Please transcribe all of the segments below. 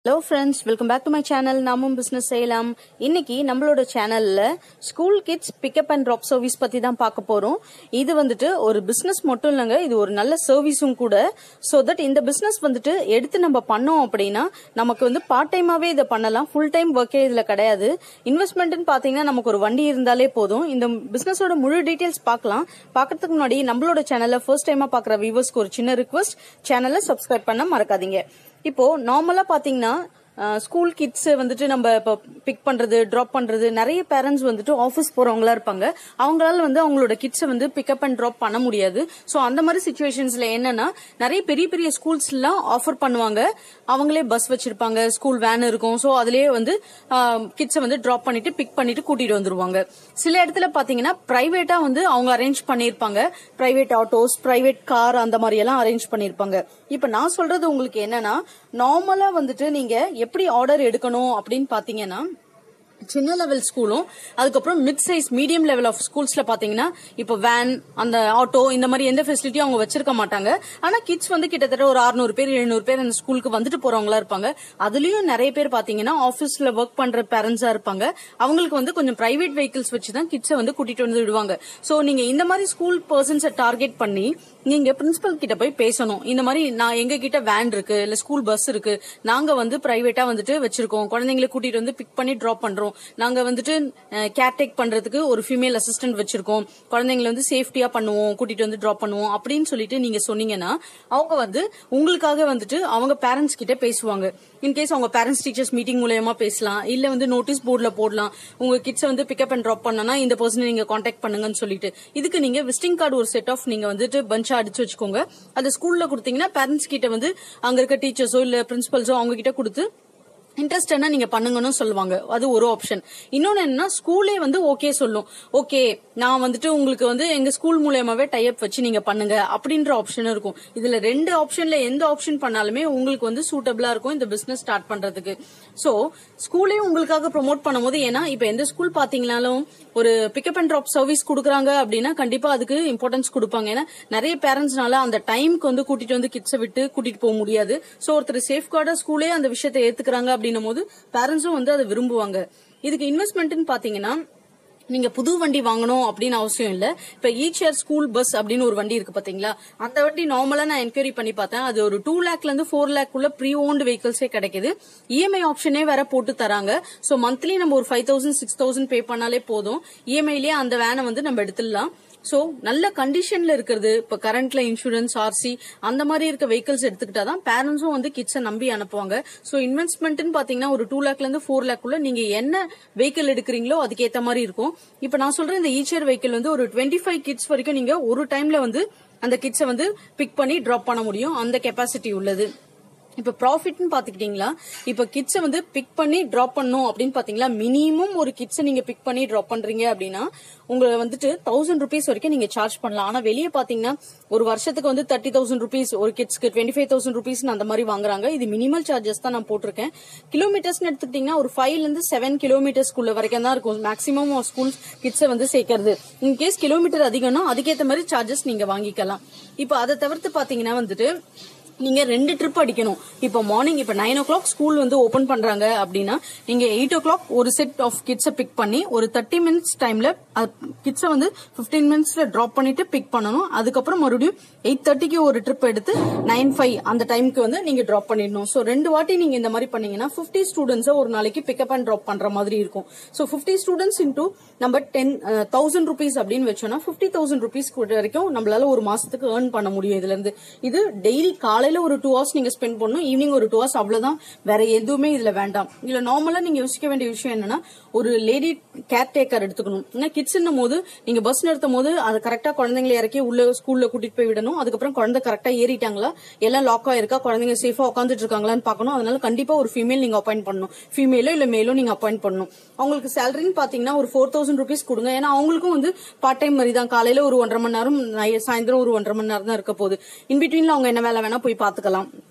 hello friends welcome back to my channel நாமும் business செய்யலாம் இன்னைக்கு நம்மளோட சேனல்ல school kids pickup and drop service பத்தி தான் பார்க்க போறோம் இது வந்துட்டு ஒரு பிசினஸ் மட்டும் இல்லைங்க இது ஒரு நல்ல சர்வீஸும் கூட ஸோ தட் இந்த பிசினஸ் வந்துட்டு எடுத்து நம்ம பண்ணோம் அப்படின்னா நமக்கு வந்து பார்ட் டைமாவே இதை பண்ணலாம் ஃபுல் டைம் ஒர்க்கே இதுல கிடையாது இன்வெஸ்ட்மெண்ட்னு பாத்தீங்கன்னா நமக்கு ஒரு வண்டி இருந்தாலே போதும் இந்த பிசினஸோட முழு டீடைல்ஸ் பார்க்கலாம் பார்க்கறதுக்கு முன்னாடி நம்மளோட சேனல்ல ஃபர்ஸ்ட் டைமா பாக்குற வியூவர்ஸ்க்கு ஒரு சின்ன ரிக்வஸ்ட் சேனலை சப்ஸ்கிரைப் பண்ண மறக்காதீங்க இப்போ நார்மலா பாத்தீங்கன்னா ஸ்கூல் கிட்ஸ் வந்துட்டு நம்ம இப்போ பிக் பண்றது டிராப் பண்றது நிறைய பேரண்ட்ஸ் வந்துட்டு ஆஃபீஸ் போறவங்களா இருப்பாங்க அவங்களால வந்து அவங்களோட கிட்ஸை வந்து பிக்கப் அண்ட் டிராப் பண்ண முடியாது ஸோ அந்த மாதிரி சுச்சுவேஷன்ஸ்ல என்னன்னா நிறைய பெரிய பெரிய ஸ்கூல்ஸ் எல்லாம் ஆஃபர் பண்ணுவாங்க அவங்களே பஸ் வச்சிருப்பாங்க ஸ்கூல் வேன் இருக்கும் ஸோ அதுலயே வந்து கிட்ஸை வந்து டிராப் பண்ணிட்டு பிக் பண்ணிட்டு கூட்டிட்டு வந்துருவாங்க சில இடத்துல பாத்தீங்கன்னா பிரைவேட்டா வந்து அவங்க அரேஞ்ச் பண்ணிருப்பாங்க பிரைவேட் ஆட்டோஸ் பிரைவேட் கார் அந்த மாதிரி எல்லாம் அரேஞ்ச் பண்ணிருப்பாங்க இப்ப நான் சொல்றது உங்களுக்கு என்னன்னா நார்மலா வந்துட்டு நீங்க எப்படி ஆர்டர் எடுக்கணும் அப்படின்னு பாத்தீங்கன்னா சின்ன லெவல் ஸ்கூலும் அதுக்கப்புறம் mid size medium level of ஸ்கூல்ஸ்ல பாத்தீங்கன்னா இப்போ வேன் அந்த ஆட்டோ இந்த மாதிரி எந்த ஃபெசிலிட்டியும் அவங்க வச்சிருக்க மாட்டாங்க ஆனா கிட்ஸ் வந்து கிட்டத்தட்ட ஒரு 600 பேர் 700 பேர் அந்த ஸ்கூலுக்கு வந்துட்டு போறவங்களா இருப்பாங்க அதுலயும் நிறைய பேர் பாத்தீங்கன்னா ஆபீஸ்ல ஒர்க் பண்ற பேரண்ட்ஸா இருப்பாங்க அவங்களுக்கு வந்து கொஞ்சம் பிரைவேட் வெஹிக்கிள்ஸ் வச்சு தான் கிட்ஸை வந்து கூட்டிட்டு வந்து விடுவாங்க சோ நீங்க இந்த மாதிரி ஸ்கூல் பர்சன்ஸை டார்கெட் பண்ணி நீங்க பிரின்சிபல் கிட்ட போய் பேசணும் இந்த மாதிரி நான் எங்க கிட்ட வேன் இருக்கு இல்ல ஸ்கூல் பஸ் இருக்கு நாங்க வந்து பிரைவேட்டா வந்துட்டு வச்சிருக்கோம் குழந்தைங்களை கூட்டிட்டு வந்து பிக் பண்ணி டிராப் பண்றோம் நாங்க வந்துட்டு கேர் டேக் பண்றதுக்கு ஒரு ஃபீமேல் அசிஸ்டன்ட் வச்சிருக்கோம் குழந்தைங்களை வந்து சேஃப்டியா பண்ணுவோம் கூட்டிட்டு வந்து டிராப் பண்ணுவோம் அப்படின்னு சொல்லிட்டு நீங்க சொன்னீங்கன்னா அவங்க வந்து உங்களுக்காக வந்துட்டு அவங்க பேரண்ட்ஸ் கிட்ட பேசுவாங்க இன்கேஸ் அவங்க பேரண்ட்ஸ் டீச்சர்ஸ் மீட்டிங் மூலயமா பேசலாம் இல்ல வந்து நோட்டீஸ் போர்டுல போடலாம் உங்க கிட்ஸ் வந்து பிக்கப் அண்ட் டிராப் பண்ணனா இந்த பர்சனை நீங்க காண்டாக்ட் பண்ணுங்கன்னு சொல்லிட்டு இதுக்கு நீங்க விசிட்டிங் கார்டு ஒரு செட் ஆஃப் நீங்க வந்துட்டு பஞ்சா அடிச்சு வச்சுக்கோங்க அந்த ஸ்கூல்ல கொடுத்தீங்கன்னா பேரண்ட்ஸ் கிட்ட வந்து அங்க இருக்க டீச்சர்ஸோ இல்ல பிரின்சிபல்ஸோ அவங்க கிட்ட கொடுத்து இன்ட்ரெஸ்ட் என்ன நீங்க பண்ணுங்கன்னு சொல்லுவாங்க அது ஒரு ஆப்ஷன் இன்னொன்னு என்னன்னா ஸ்கூலே வந்து ஓகே சொல்லும் ஓகே நான் வந்துட்டு உங்களுக்கு வந்து எங்க ஸ்கூல் மூலியமாவே டைப் வச்சு நீங்க பண்ணுங்க அப்படின்ற ஆப்ஷன் இருக்கும் இதுல ரெண்டு ஆப்ஷன்ல எந்த ஆப்ஷன் பண்ணாலுமே உங்களுக்கு வந்து சூட்டபிளா இருக்கும் இந்த பிசினஸ் ஸ்டார்ட் பண்றதுக்கு சோ ஸ்கூலே உங்களுக்காக ப்ரொமோட் பண்ணும்போது ஏன்னா இப்ப எந்த ஸ்கூல் பாத்தீங்கன்னாலும் ஒரு பிக்கப் அண்ட் ட்ராப் சர்வீஸ் கொடுக்குறாங்க அப்படின்னா கண்டிப்பா அதுக்கு இம்பார்ட்டன்ஸ் கொடுப்பாங்க ஏன்னா நிறைய பேரண்ட்ஸ்னால அந்த டைம்க்கு வந்து கூட்டிட்டு வந்து கிட்ஸை விட்டு கூட்டிட்டு போக முடியாது சோ ஒருத்தர் சேஃப் கார்டா ஸ்கூலே அந்த விஷயத்தை ஏத்துக்கிறாங்க அப்படின்னும் போது பேரண்ட்ஸும் வந்து அதை விரும்புவாங்க இதுக்கு இன்வெஸ்ட்மெண்ட்னு பாத்தீங்கன்னா நீங்க புது வண்டி வாங்கணும் அப்படின்னு அவசியம் இல்ல இப்ப ஈச் இயர் ஸ்கூல் பஸ் அப்படின்னு ஒரு வண்டி இருக்கு பாத்தீங்களா அந்த வண்டி நார்மலா நான் என்கொயரி பண்ணி பார்த்தேன் அது ஒரு டூ லேக்ல இருந்து ஃபோர் லேக் உள்ள ப்ரீ ஓன்டு வெஹிக்கிள்ஸே கிடைக்குது இஎம்ஐ ஆப்ஷனே வேற போட்டு தராங்க சோ மந்த்லி நம்ம ஒரு five thousand six thousand pay பண்ணாலே போதும் இஎம்ஐலயே அந்த வேனை வந்து நம்ம எடுத்துடலாம் சோ நல்ல கண்டிஷன்ல இருக்கிறது இப்ப கரண்ட்ல இன்சூரன்ஸ் ஆர்சி அந்த மாதிரி இருக்க வெஹிக்கிள்ஸ் எடுத்துக்கிட்டாதான் பேரண்ட்ஸும் வந்து கிட்ஸை நம்பி அனுப்புவாங்க சோ இன்வெஸ்ட்மெண்ட்னு பாத்தீங்கன்னா ஒரு டூ லேக்ல இருந்து ஃபோர் லேக் உள்ள நீங்க என்ன வெஹிக்கிள் எடுக்கிறீங்களோ அதுக்கேத்த மாதிரி இருக்கும் இப்ப நான் சொல்றேன் இந்த ஈச்சர் வெஹிக்கிள் வந்து ஒரு டுவெண்ட்டி ஃபைவ் கிட்ஸ் வரைக்கும் நீங்க ஒரு டைம்ல வந்து அந்த கிட்ஸை வந்து பிக் பண்ணி டிராப் பண்ண முடியும் அந்த கெப்பாசிட்டி உள்ளது இப்ப ப்ராஃபிட்னு பாத்துக்கிட்டீங்களா இப்ப கிட்ஸை வந்து பிக் பண்ணி டிராப் பண்ணும் அப்படின்னு பாத்தீங்களா மினிமம் ஒரு கிட்ஸை நீங்க பிக் பண்ணி டிராப் பண்றீங்க அப்படின்னா உங்களை வந்துட்டு தௌசண்ட் ருபீஸ் வரைக்கும் நீங்க சார்ஜ் பண்ணலாம் ஆனா வெளியே பாத்தீங்கன்னா ஒரு வருஷத்துக்கு வந்து தேர்ட்டி தௌசண்ட் ருபீஸ் ஒரு கிட்ஸ்க்கு டுவெண்ட்டி ஃபைவ் தௌசண்ட் ருபீஸ் அந்த மாதிரி வாங்குறாங்க இது மினிமல் சார்ஜஸ் தான் நான் போட்டிருக்கேன் கிலோமீட்டர்ஸ் எடுத்துக்கிட்டீங்கன்னா ஒரு ஃபைவ்ல இருந்து செவன் கிலோமீட்டர்ஸ்க்குள்ள வரைக்கும் தான் இருக்கும் மேக்ஸிமம் ஸ்கூல் கிட்ஸை வந்து சேர்க்கறது இன்கேஸ் கிலோமீட்டர் அதிகம்னா அதுக்கேற்ற மாதிரி சார்ஜஸ் நீங்க வாங்கிக்கலாம் இப்போ அதை தவிர்த்து பாத்தீங்கன்னா வந்துட்டு நீங்க ரெண்டு ட்ரிப் அடிக்கணும் இப்போ மார்னிங் இப்போ நைன் ஓ கிளாக் ஸ்கூல் வந்து ஓபன் பண்றாங்க அப்படின்னா நீங்க எயிட் ஓ கிளாக் ஒரு செட் ஆஃப் கிட்ஸை பிக் பண்ணி ஒரு தேர்ட்டி மினிட்ஸ் டைம்ல கிட்ஸை வந்து பிப்டீன் மினிட்ஸ்ல டிராப் பண்ணிட்டு பிக் பண்ணணும் அதுக்கப்புறம் மறுபடியும் எயிட் தேர்ட்டிக்கு ஒரு ட்ரிப் எடுத்து நைன் ஃபைவ் அந்த டைம்க்கு வந்து நீங்க டிராப் பண்ணிடணும் ஸோ ரெண்டு வாட்டி நீங்க இந்த மாதிரி பண்ணீங்கன்னா பிப்டி ஸ்டூடெண்ட்ஸை ஒரு நாளைக்கு பிக்கப் அண்ட் டிராப் பண்ற மாதிரி இருக்கும் ஸோ பிப்டி ஸ்டூடெண்ட்ஸ் இன்டூ நம்ம டென் தௌசண்ட் ருபீஸ் அப்படின்னு வச்சோம்னா பிப்டி தௌசண்ட் ருபீஸ் வரைக்கும் நம்மளால ஒரு மாசத்துக்கு ஏர்ன் பண்ண முடியும் இதுல இருந்து இது டெய்லி காலையில ஒரு டூ ஹவர்ஸ் நீங்க ஸ்பெண்ட் பண்ணணும் ஈவினிங் ஒரு டூ ஹவர்ஸ் அவ்வளவுதான் வேற எதுவுமே இதுல வேண்டாம் இதுல நார்மலா நீங்க யோசிக்க வேண்டிய விஷயம் என்னன்னா ஒரு லேடி கேர் டேக்கர் எடுத்துக்கணும் ஏன்னா கிட்ஸ்ன்னும் போது நீங்க பஸ் நிறுத்தும் போது அது கரெக்டா குழந்தைங்களை இறக்கி உள்ள ஸ்கூல்ல கூட்டிட்டு போய் விடணும் அதுக்கப்புறம் குழந்தை கரெக்டா ஏறிட்டாங்களா எல்லாம் லாக் ஆயிருக்கா குழந்தைங்க சேஃபா உட்காந்துட்டு இருக்காங்களான்னு பார்க்கணும் அதனால கண்டிப்பா ஒரு ஃபீமேல் நீங்க அப்பாயிண்ட் பண்ணணும் ஃபீமேலோ இல்ல மேலோ நீங்க அப்பாயிண்ட் பண்ணணும் அவங்களுக்கு சேலரின்னு பாத்தீங்கன்னா ஒரு ஃபோர் தௌசண்ட் ருபீஸ் கொடுங்க ஏன்னா அவங்களுக்கும் வந்து பார்ட் டைம் மாதிரி தான் காலையில ஒரு ஒன்றரை மணி நேரம் நை- சாயந்தரம் ஒரு ஒன்றரை மணி நேரம் தான் இருக்க போகுது இன் பிட்வீன்ல அவங்க என்ன வேலை வேணா போய் பாத்துக்கலாம்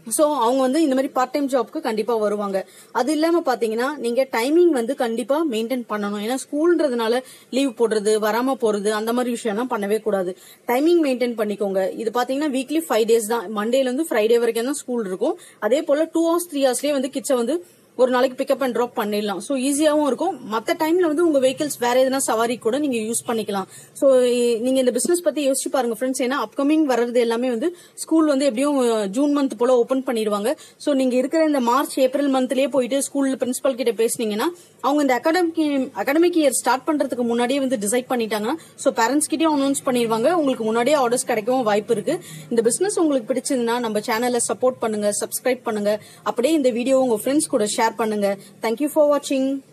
சோ அவங்க வந்து இந்த மாதிரி பார்ட் டைம் ஜாப்க்கு கண்டிப்பா வருவாங்க அது இல்லாம பாத்தீங்கன்னா நீங்க டைமிங் வந்து கண்டிப்பா மெயின்டைன் பண்ணணும் ஏன்னா ஸ்கூல்ன்றதுனால லீவ் போடுறது வராம போறது அந்த மாதிரி விஷயம்லாம் பண்ணவே கூடாது டைமிங் மெயின்டைன் பண்ணிக்கோங்க இது பாத்தீங்கன்னா வீக்லி ஃபைவ் டேஸ் தான் மண்டேல இருந்து ஃப்ரைடே வரைக்கும் தான் ஸ்கூல் இருக்கும் அதே போல டூ ஹவர்ஸ் த்ரீ ஹவர்ஸ்லயே வந்து கிட்ஸை வந்து ஒரு நாளைக்கு பிக்கப் அண்ட் ட்ராப் பண்ணிடலாம் ஸோ ஈஸியாவும் இருக்கும் மற்ற டைம்ல வந்து உங்க வெஹிக்கிள்ஸ் வேற எதுனா சவாரி கூட நீங்க யூஸ் பண்ணிக்கலாம் ஸோ நீங்க இந்த பிசினஸ் பத்தி யோசிச்சு பாருங்க ஃப்ரெண்ட்ஸ் ஏன்னா அப்கமிங் வர்றது எல்லாமே வந்து ஸ்கூல் வந்து எப்படியும் அஹ், ஜூன் மந்த் போல ஓபன் பண்ணிடுவாங்க ஸோ நீங்க இருக்கிற இந்த மார்ச் ஏப்ரல் மந்த்லயே போயிட்டு ஸ்கூல்ல பிரின்சிபல் கிட்ட பேசுனீங்கன்னா அவங்க இந்த அகாடமிக் அகாடமிக் இயர் ஸ்டார்ட் பண்றதுக்கு முன்னாடியே வந்து டிசைட் பண்ணிட்டாங்கன்னா ஸோ பேரண்ட்ஸ் கிட்டயும் அனௌன்ஸ் பண்ணிடுவாங்க உங்களுக்கு முன்னாடியே ஆர்டர்ஸ் கிடைக்கவும் வாய்ப்பு இருக்கு இந்த பிசினஸ் உங்களுக்கு பிடிச்சதுன்னா நம்ம சேனலை சப்போர்ட் பண்ணுங்க சப்ஸ்கிரைப் பண்ணுங்க அப்படியே இந்த வீடியோ உங்க ஃப்ரெண்ட்ஸ் கூட ஷேர் பண்ணுங்க தேங்க்யூ ஃபார் வாட்சிங்